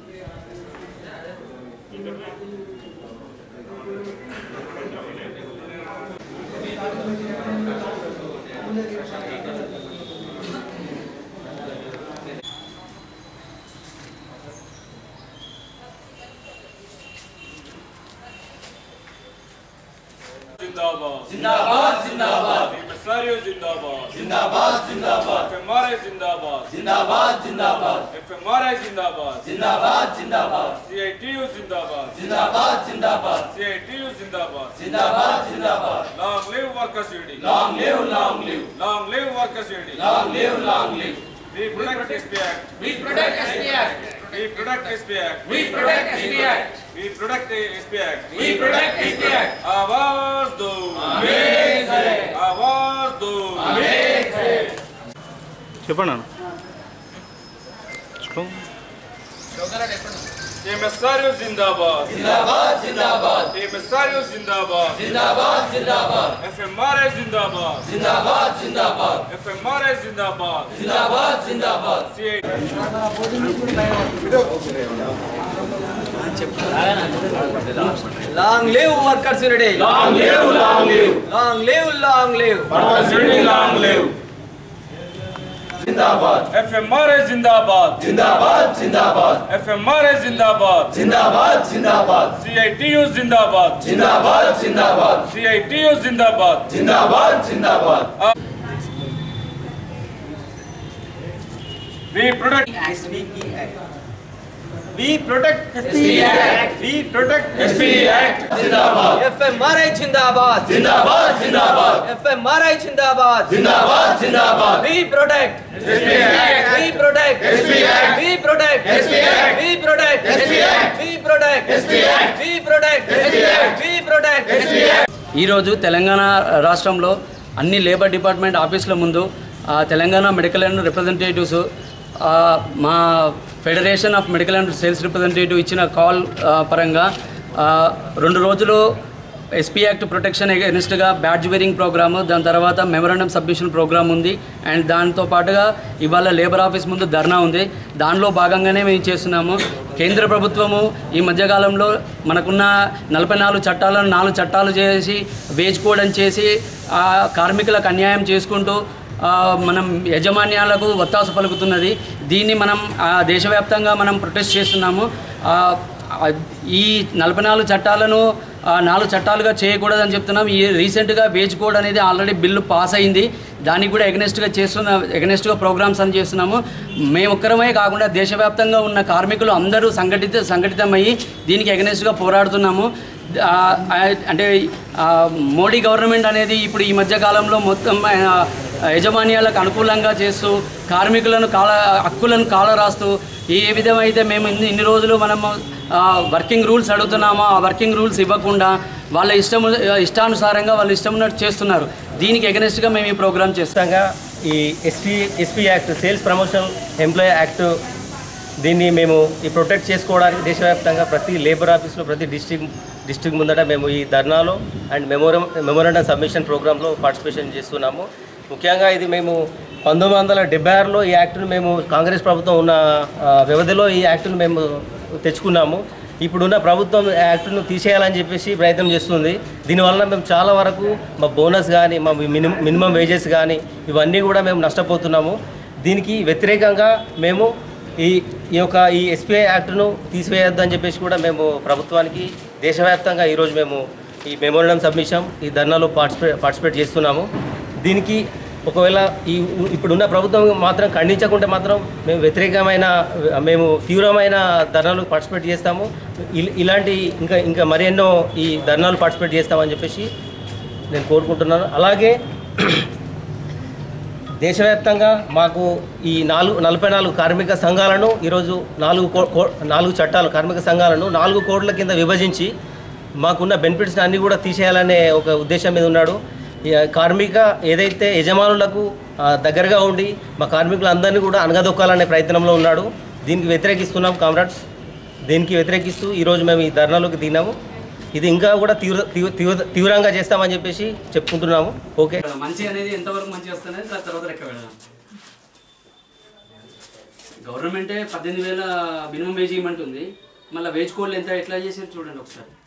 जिंदाबाद जिंदाबाद जिंदाबाद एमएसआरयू जिंदाबाद जिंदाबाद जिंदाबाद एफएमआरआई जिंदाबाद जिंदाबाद जिंदाबाद एफएमआरआई जिंदाबाद जिंदाबाद जिंदाबाद सीआईटीयू जिंदाबाद जिंदाबाद जिंदाबाद सीआईटीयू जिंदाबाद जिंदाबाद जिंदाबाद Long live workers' union. Long live, long live, Long live workers' union. long live, long live. We protect SPI Act. We protect SPI Act. We protect SPI Act. We protect SPI Act. We protect SPI Act. We protect SPI Act. आवाज दो Amen, sir. आवाज दो Amen, sir. చెప్పండి అన్న చెప్పు. एमएसआरयू जिंदाबाद जिंदाबाद जिंदाबाद एमएसआरयू जिंदाबाद जिंदाबाद जिंदाबाद एफएमआरआई जिंदाबाद जिंदाबाद जिंदाबाद एफएमआरआई जिंदाबाद जिंदाबाद जिंदाबाद CI Long live workers unity. Long live, long live. Long live, long live. Workers unity, long live. जिंदाबाद एफएमआरआई जिंदाबाद जिंदाबाद जिंदाबाद एफएमआरआई जिंदाबाद जिंदाबाद जिंदाबाद सीआईटीयू जिंदाबाद जिंदाबाद जिंदाबाद सीआईटीयू जिंदाबाद जिंदाबाद जिंदाबाद We protect We protect SPE Act. We protect SPE Act. जिंदाबाद FMRI जिंदाबाद जिंदाबाद जिंदाबाद FMRI जिंदाबाद जिंदाबाद जिंदाबाद We protect SPE Act. We protect SPE Act. We protect SPE Act. We protect SPE Act. We protect SPE Act. We protect SPE Act. We protect SPE Act. ఈరోజు తెలంగాణ రాష్ట్రంలో అన్ని లేబర్ డిపార్ట్మెంట్ ఆఫీసుల ముందు ఆ, Telangana medical and representatives ఆ, మా federation of medical and sales representative ఇచ్చిన call ఆ, పరంగా ఆ, రెండు రోజులు ఎస్పీ యాక్ట్ ప్రొటెక్షన్ ఎగెనిస్ట్గా బ్యాడ్జ్ వేరింగ్ ప్రోగ్రాము దాని తర్వాత మెమరాండం సబ్మిషన్ ప్రోగ్రామ్ ఉంది అండ్ దాంతో పాటుగా ఇవాళ లేబర్ ఆఫీస్ ముందు ధర్నా ఉంది దానిలో భాగంగానే మేము చేస్తున్నాము కేంద్ర ప్రభుత్వము ఈ మధ్యకాలంలో మనకున్న నలభై నాలుగు చట్టాలను నాలుగు చట్టాలు చేసి వేజ్ కోడ్ అని చేసి ఆ కార్మికులకు అన్యాయం చేసుకుంటూ ఆ, మనం యజమాన్యాలకు ఒత్తాసు పలుకుతున్నది దీన్ని మనం ఆ, దేశవ్యాప్తంగా మనం ప్రొటెస్ట్ చేస్తున్నాము ఆ, ఆ, ఈ నలభై నాలుగు చట్టాలను ఆ, నాలుగు చట్టాలుగా చేయకూడదని చెప్తున్నాం ఈ రీసెంట్గా వేజ్ కోడ్ అనేది ఆల్రెడీ బిల్లు పాస్ అయింది దానికి కూడా ఎగనెస్ట్గా చేస్తున్న ఎగనెస్ట్గా ప్రోగ్రామ్స్ అని చేస్తున్నాము మేము ఒక్కరమే కాకుండా దేశవ్యాప్తంగా ఉన్న కార్మికులు అందరూ సంఘటిత సంఘటితమయ్యి దీనికి ఎగనెస్ట్గా పోరాడుతున్నాము ఆ, ఆ, అంటే ఆ, మోడీ గవర్నమెంట్ అనేది ఇప్పుడు ఈ మధ్య కాలంలో మొత్తం ఆ, యజమాన్యాలకు అనుకూలంగా చేస్తూ కార్మికులను కాల హక్కులను కాలరాస్తూ ఏ విధమైతే మేము ఇన్ని ఇన్ని రోజులు మనము ఆ, వర్కింగ్ రూల్స్ అడుగుతున్నామో ఆ వర్కింగ్ రూల్స్ ఇవ్వకుండా వాళ్ళ ఇష్టం ఇష్టానుసారంగా వాళ్ళు ఇష్టం ఉన్నట్టు చేస్తున్నారు దీనికి ఎగనెస్ట్గా మేము ఈ ప్రోగ్రామ్ చేస్తాం ఖచ్చితంగా ఈ SP SP act sales promotion employee act దీన్ని మేము ఈ ప్రొటెక్ట్ చేసుకోవడానికి దేశవ్యాప్తంగా ప్రతి లేబర్ ఆఫీస్లో ప్రతి డిస్టిక్ డిస్టిక్ ముందట మేము ఈ ధర్నాలో అండ్ మెమోరం మెమోరండం సబ్మిషన్ ప్రోగ్రాంలో పార్టిసిపేషన్ చేస్తున్నాము ముఖ్యంగా ఇది మేము పంతొమ్మిది వందల డెబ్బై ఆరులో ఈ యాక్ట్ను మేము కాంగ్రెస్ ప్రభుత్వం ఉన్న ఆ, వ్యవధిలో ఈ యాక్ట్ను మేము తెచ్చుకున్నాము ఇప్పుడున్న ప్రభుత్వం యాక్ట్ను తీసేయాలని చెప్పేసి ప్రయత్నం చేస్తుంది దీనివల్ల మేము చాలా వరకు మా బోనస్ కానీ మా మినిమం మినిమం వేజెస్ కానీ ఇవన్నీ కూడా మేము నష్టపోతున్నాము దీనికి వ్యతిరేకంగా మేము ఈ ఈ యొక్క ఈ ఎస్పీఐ యాక్ట్ను తీసివేయొద్దు అని చెప్పేసి కూడా మేము ప్రభుత్వానికి దేశవ్యాప్తంగా ఈరోజు మేము ఈ మెమోరియం సబ్మిషన్ ఈ ధర్నాలో పార్టిసిపేట్ పార్టిసిపేట్ చేస్తున్నాము దీనికి ఒకవేళ ఈ ఇప్పుడున్న ప్రభుత్వం మాత్రం ఖండించకుంటే మాత్రం మేము వ్యతిరేకమైన మేము తీవ్రమైన ధర్నాలు పార్టిసిపేట్ చేస్తాము ఇల్- ఇలాంటి ఇంకా ఇంకా మరెన్నో ఈ ధర్నాలు పార్టిసిపేట్ చేస్తామని చెప్పేసి నేను కోరుకుంటున్నాను అలాగే దేశవ్యాప్తంగా మాకు ఈ నాలుగు నలభై నాలుగు కార్మిక సంఘాలను ఈరోజు నాలుగు కో కో- నాలుగు చట్టాలు కార్మిక సంఘాలను నాలుగు కోట్ల కింద విభజించి మాకున్న బెనిఫిట్స్ అన్నీ కూడా తీసేయాలనే ఒక ఉద్దేశం మీద ఉన్నాడు ఈ కార్మిక ఏదైతే యజమానులకు ఆ, దగ్గరగా ఉండి మా కార్మికులందరినీ కూడా అనగదొక్కాలనే ప్రయత్నంలో ఉన్నాడు దీనికి వ్యతిరేకిస్తున్నాం కామ్రాడ్స్ దీనికి వ్యతిరేకిస్తూ ఈరోజు మేము ఈ ధర్నాలోకి దిగినాము ఇది ఇంకా కూడా తీవ్ర తీవ్ర తీవ్ర- తీవ్రంగా చేస్తామని చెప్పేసి చెప్పుకుంటున్నాము ఓకే మంచి అనేది ఎంతవరకు మంచి వస్తుంది దాని తర్వాత లెక్క పెడదాం గవర్నమెంటే పద్దెనిమిది వేల మినిమం వేజ్ ఇవ్వమంటుంది మళ్ళీ వేజ్ కోడ్లు ఎంత ఎట్లా చేసారు చూడండి ఒకసారి